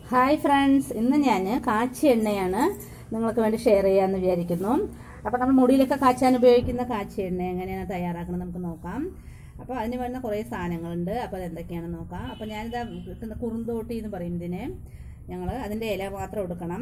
hi friends ഇന്ന് ഞാൻ കാച്ചി എണ്ണയാണ് നിങ്ങൾക്ക് വേണ്ടി ഷെയർ ചെയ്യാമെന്ന് വിചാരിക്കുന്നു അപ്പോൾ നമ്മൾ മുടിയിലൊക്കെ കാച്ചാൻ ഉപയോഗിക്കുന്ന കാച്ചി എണ്ണ എങ്ങനെയാണ് തയ്യാറാക്കുന്നത് നമുക്ക് നോക്കാം അപ്പോൾ അതിന് വേണ്ട കുറേ സാധനങ്ങളുണ്ട് അപ്പോൾ അതെന്തൊക്കെയാണെന്ന് നോക്കാം അപ്പോൾ ഞാനിതാ കിട്ടുന്ന കുറുന്തോട്ടി എന്ന് പറയും ഇതിന് ഞങ്ങൾ അതിൻ്റെ ഇല മാത്രം എടുക്കണം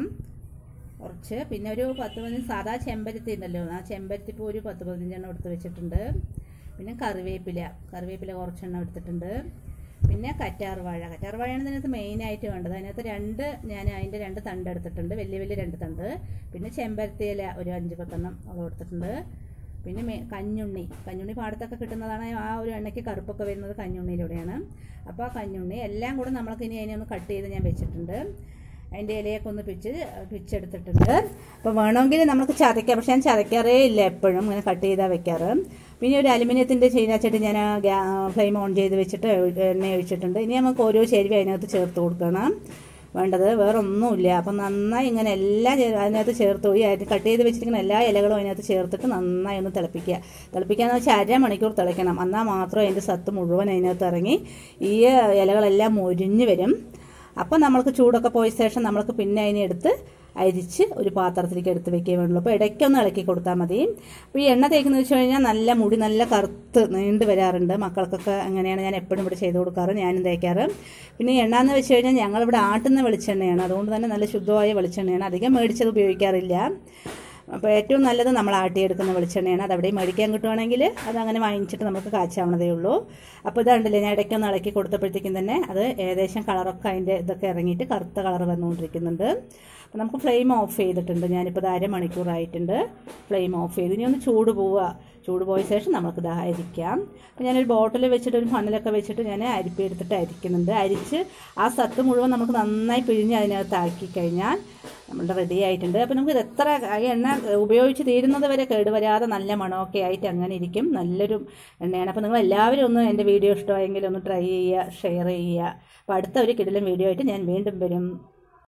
കുറച്ച് പിന്നെ ഒരു പത്ത് പതിനഞ്ച് സാധാ ചെമ്പരത്തി ഉണ്ടല്ലോ ആ ചെമ്പരത്തി ഇപ്പോൾ ഒരു പത്ത് പതിനഞ്ചെണ്ണം എടുത്ത് വെച്ചിട്ടുണ്ട് പിന്നെ കറിവേപ്പില കറിവേപ്പില കുറച്ചെണ്ണം എടുത്തിട്ടുണ്ട് പിന്നെ കറ്റാർ വാഴ കറ്റാർ വാഴയാണ് ഇതിനകത്ത് മെയിനായിട്ട് വേണ്ടത് അതിനകത്ത് രണ്ട് ഞാൻ അതിൻ്റെ രണ്ട് തണ്ട് എടുത്തിട്ടുണ്ട് വലിയ വലിയ രണ്ട് തണ്ട് പിന്നെ ചെമ്പരത്തി ഇല ഒരു അഞ്ച് പത്തെണ്ണം അത് എടുത്തിട്ടുണ്ട് പിന്നെ മേ കഞ്ഞുണ്ണി കഞ്ഞുണ്ണി പാടത്തൊക്കെ കിട്ടുന്നതാണ് ആ ഒരു എണ്ണയ്ക്ക് കറുപ്പൊക്കെ വരുന്നത് കഞ്ഞുണ്ണിയിലൂടെയാണ് അപ്പോൾ ആ കഞ്ഞുണ്ണി എല്ലാം കൂടെ നമ്മൾക്ക് ഇനി അതിനെ ഒന്ന് കട്ട് ചെയ്ത് ഞാൻ വെച്ചിട്ടുണ്ട് അതിൻ്റെ ഇലയൊക്കെ ഒന്ന് പിച്ച് പിച്ചെടുത്തിട്ടുണ്ട് അപ്പോൾ വേണമെങ്കിൽ നമുക്ക് ചതയ്ക്കാം പക്ഷെ ഞാൻ ചതയ്ക്കാറേ ഇല്ല എപ്പോഴും ഇങ്ങനെ കട്ട് ചെയ്താൽ വെക്കാറ് പിന്നെ ഒരു അലുമിനിയത്തിൻ്റെ ചീനാച്ചട്ടി ഞാൻ ഗ്യാ ഫ്ലെയിം ഓൺ ചെയ്ത് വെച്ചിട്ട് എണ്ണ ഒഴിച്ചിട്ടുണ്ട് ഇനി നമുക്ക് ഓരോ ചേരുവ അതിനകത്ത് ചേർത്ത് കൊടുക്കണം വേണ്ടത് വേറെ ഒന്നുമില്ല അപ്പം നന്നായി ഇങ്ങനെ എല്ലാം ചേ- അതിനകത്ത് ചേർത്ത് പോയി അതിന് കട്ട് ചെയ്ത് വെച്ചിരിക്കുന്ന എല്ലാ ഇലകളും അതിനകത്ത് ചേർത്തിട്ട് നന്നായി ഒന്ന് തിളപ്പിക്കുക തിളപ്പിക്കാന്ന് വെച്ചാൽ അരമണിക്കൂർ തിളയ്ക്കണം എന്നാൽ മാത്രമേ അതിൻ്റെ സത്ത് മുഴുവൻ അതിനകത്ത് ഇറങ്ങി ഈ ഇലകളെല്ലാം മൊരിഞ്ഞ് വരും അപ്പോൾ നമ്മൾക്ക് ചൂടൊക്കെ പോയ ശേഷം നമ്മൾക്ക് പിന്നെ അതിനെ എടുത്ത് അരിച്ച് ഒരു പാത്രത്തിലേക്ക് എടുത്ത് വെക്കുക വേണ്ടുള്ളൂ അപ്പോൾ ഇടയ്ക്കൊന്ന് ഇളക്കി കൊടുത്താൽ മതി അപ്പോൾ ഈ എണ്ണ തേക്കുന്നത് വെച്ച് കഴിഞ്ഞാൽ നല്ല മുടി നല്ല കറുത്ത് നീണ്ട് വരാറുണ്ട് മക്കൾക്കൊക്കെ അങ്ങനെയാണ് ഞാൻ എപ്പോഴും ഇവിടെ ചെയ്ത് കൊടുക്കാറ് ഞാനും തേക്കാറ് പിന്നെ ഈ എണ്ണ എന്ന് വെച്ച് കഴിഞ്ഞാൽ ഞങ്ങളിവിടെ ആട്ടുന്ന വെളിച്ചെണ്ണയാണ് അതുകൊണ്ട് തന്നെ നല്ല ശുദ്ധമായ വെളിച്ചെണ്ണയാണ് അധികം മേടിച്ചത് ഉപയോഗിക്കാറില്ല അപ്പോൾ ഏറ്റവും നല്ലത് നമ്മൾ ആട്ടിയെടുക്കുന്ന വെളിച്ചെണ്ണയാണ് അത് അവിടെ മേടിക്കാൻ കിട്ടുവാണെങ്കിൽ അത് അങ്ങനെ വാങ്ങിച്ചിട്ട് നമുക്ക് കാച്ചാവുന്നതേ ഉള്ളൂ അപ്പോൾ ഇതുണ്ടല്ലേ ഞാൻ ഇടയ്ക്കൊന്ന് ഇളക്കി കൊടുത്തപ്പോഴത്തേക്കും തന്നെ അത് ഏകദേശം കളറൊക്കെ അതിൻ്റെ ഇതൊക്കെ ഇറങ്ങിയിട്ട് കറുത്ത കളർ വന്നുകൊണ്ടിരിക്കുന്നുണ്ട് അപ്പോൾ നമുക്ക് ഫ്ലെയിം ഓഫ് ചെയ്തിട്ടുണ്ട് ഞാനിപ്പോൾ ഇത് അരമണിക്കൂറായിട്ടുണ്ട് ഫ്ലെയിം ഓഫ് ചെയ്ത് ഇനി ഒന്ന് ചൂട് പോവുക ചൂട് പോയ ശേഷം നമുക്ക് ഇത് അരിക്കാം അപ്പോൾ ഞാനൊരു ബോട്ടിൽ വെച്ചിട്ട് ഒരു മണലൊക്കെ വെച്ചിട്ട് ഞാൻ അരിപ്പി എടുത്തിട്ട് അരിക്കുന്നുണ്ട് അരിച്ച് ആ സത്ത് മുഴുവൻ നമുക്ക് നന്നായി പിഴിഞ്ഞ് അതിനകത്ത് ആക്കി കഴിഞ്ഞാൽ നമ്മളുടെ റെഡി ആയിട്ടുണ്ട് അപ്പോൾ നമുക്ക് ഇത് എത്ര ഈ എണ്ണ ഉപയോഗിച്ച് തീരുന്നത് വരെ കേടുവരാതെ നല്ല മണമൊക്കെ ആയിട്ട് അങ്ങനെ ഇരിക്കും നല്ലൊരു എണ്ണയാണ് അപ്പോൾ നിങ്ങൾ എല്ലാവരും ഒന്ന് എൻ്റെ വീഡിയോ ഇഷ്ടമായെങ്കിൽ ഒന്ന് ട്രൈ ചെയ്യുക ഷെയർ ചെയ്യുക അപ്പോൾ അടുത്ത ഒരു കിടിലം വീഡിയോ ആയിട്ട് ഞാൻ വീണ്ടും വരും